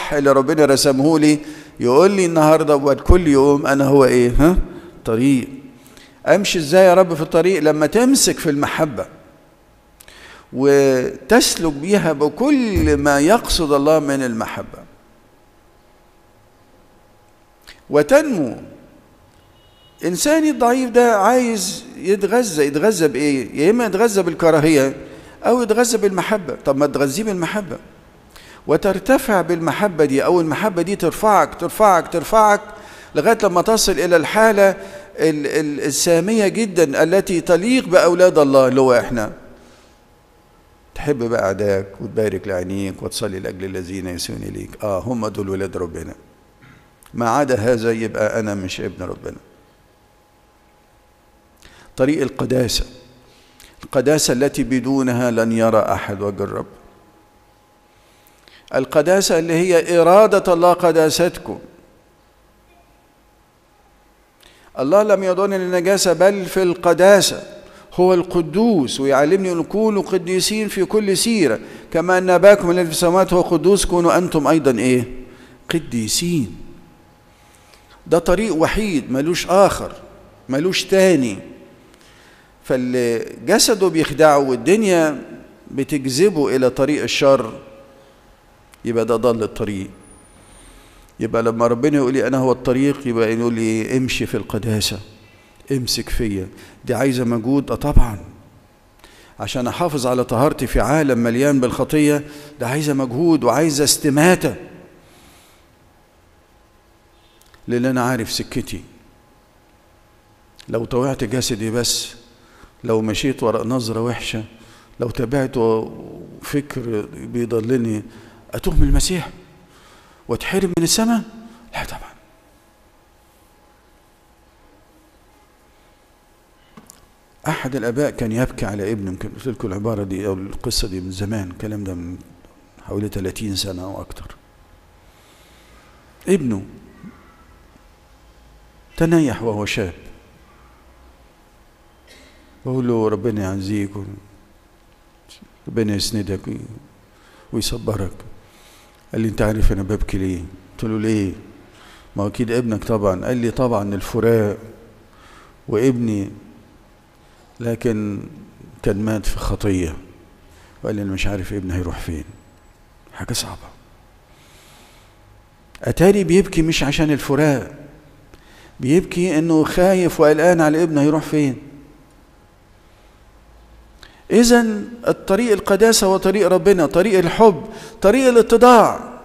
الصح اللي ربنا رسمه لي يقول لي النهارده وكل يوم انا هو ايه ها طريق امشي ازاي يا رب في الطريق لما تمسك في المحبه وتسلك بيها بكل ما يقصد الله من المحبه وتنمو انساني الضعيف ده عايز يتغذى يتغذى بايه يا اما يتغذى بالكراهيه او يتغذى بالمحبه طب ما تغذيه بالمحبه وترتفع بالمحبه دي او المحبه دي ترفعك ترفعك ترفعك لغايه لما تصل الى الحاله الساميه جدا التي تليق باولاد الله اللي هو احنا تحب بقى اعدائك وتبارك لعينيك وتصلي لاجل الذين يسون اليك اه هم دول ولاد ربنا ما عدا هذا يبقى انا مش ابن ربنا طريق القداسه القداسه التي بدونها لن يرى احد وجه الرب القداسه اللي هي اراده الله قداستكم الله لم يضن للنجاسه بل في القداسه هو القدوس ويعلمني ان كونوا قديسين في كل سيره كما ان اباكم الذي في السماوات هو قدوس كونوا انتم ايضا ايه قديسين ده طريق وحيد ملوش اخر ملوش تاني فاللي جسده بيخدعه والدنيا بتجذبه الى طريق الشر يبقى ده ضل الطريق يبقى لما ربنا يقول لي انا هو الطريق يبقى يقول لي امشي في القداسه امسك فيا دي عايزه مجهود اه طبعا عشان احافظ على طهارتي في عالم مليان بالخطيه ده عايزه مجهود وعايزه استماته لان انا عارف سكتي لو طوعت جسدي بس لو مشيت وراء نظره وحشه لو تابعت فكر بيضلني اتوه من المسيح واتحرم من السماء لا طبعا احد الاباء كان يبكي على ابنه يمكن قلت لكم العباره دي او القصه دي من زمان الكلام ده من حوالي 30 سنه او اكتر ابنه تنيح وهو شاب بقول له ربنا يعزيك ربنا يسندك ويصبرك قال لي انت عارف انا ببكي ليه قلت له ليه ما هو اكيد ابنك طبعا قال لي طبعا الفراق وابني لكن كان مات في خطيه وقال لي انا مش عارف ابني هيروح فين حاجه صعبه اتاري بيبكي مش عشان الفراق بيبكي انه خايف وقلقان على ابنه هيروح فين اذا الطريق القداسه هو طريق ربنا طريق الحب طريق الاتضاع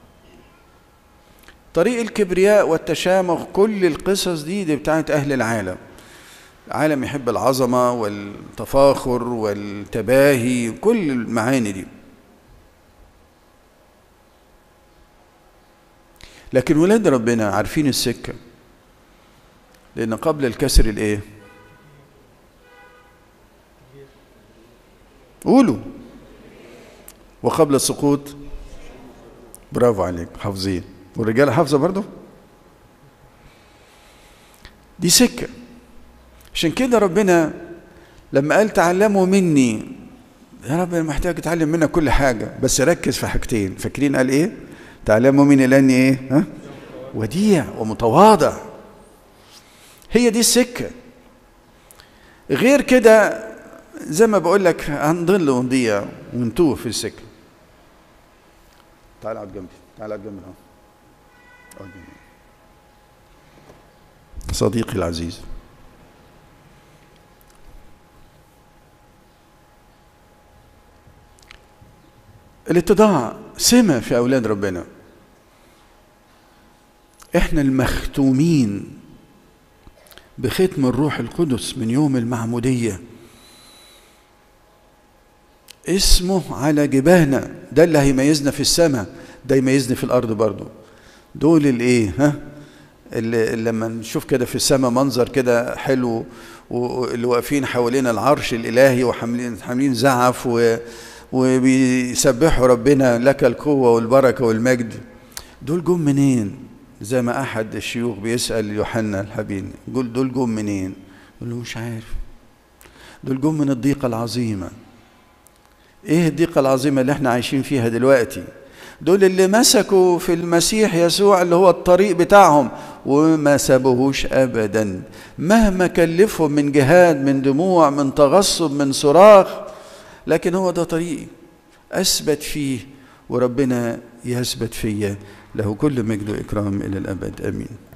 طريق الكبرياء والتشامخ كل القصص دي دي بتاعت اهل العالم العالم يحب العظمه والتفاخر والتباهي كل المعاني دي لكن ولاد ربنا عارفين السكه لان قبل الكسر الايه قولوا وقبل السقوط برافو عليك حافظين والرجاله حافظه برضه دي سكه عشان كده ربنا لما قال تعلموا مني يا رب انا محتاج اتعلم منك كل حاجه بس ركز في حاجتين فاكرين قال ايه تعلموا مني لاني ايه ها وديع ومتواضع هي دي السكه غير كده زي ما بقول لك هنضل ونضيع ونتوه في السكه تعال اقعد جنبي تعال اقعد جنبي اهو صديقي العزيز الاتضاع سمة في أولاد ربنا احنا المختومين بختم الروح القدس من يوم المعموديه اسمه على جباهنا ده اللي هيميزنا في السماء ده يميزني في الارض برضو دول الايه ها اللي لما نشوف كده في السماء منظر كده حلو واللي واقفين حوالين العرش الالهي وحاملين حاملين زعف و وبيسبحوا ربنا لك القوه والبركه والمجد دول جم منين زي ما احد الشيوخ بيسال يوحنا الحبيب يقول دول جم منين يقول له مش عارف دول جم من الضيقه العظيمه ايه الضيقه العظيمه اللي احنا عايشين فيها دلوقتي دول اللي مسكوا في المسيح يسوع اللي هو الطريق بتاعهم وما سابوهوش ابدا مهما كلفهم من جهاد من دموع من تغصب من صراخ لكن هو ده طريقي اثبت فيه وربنا يثبت فيا له كل مجد واكرام الى الابد امين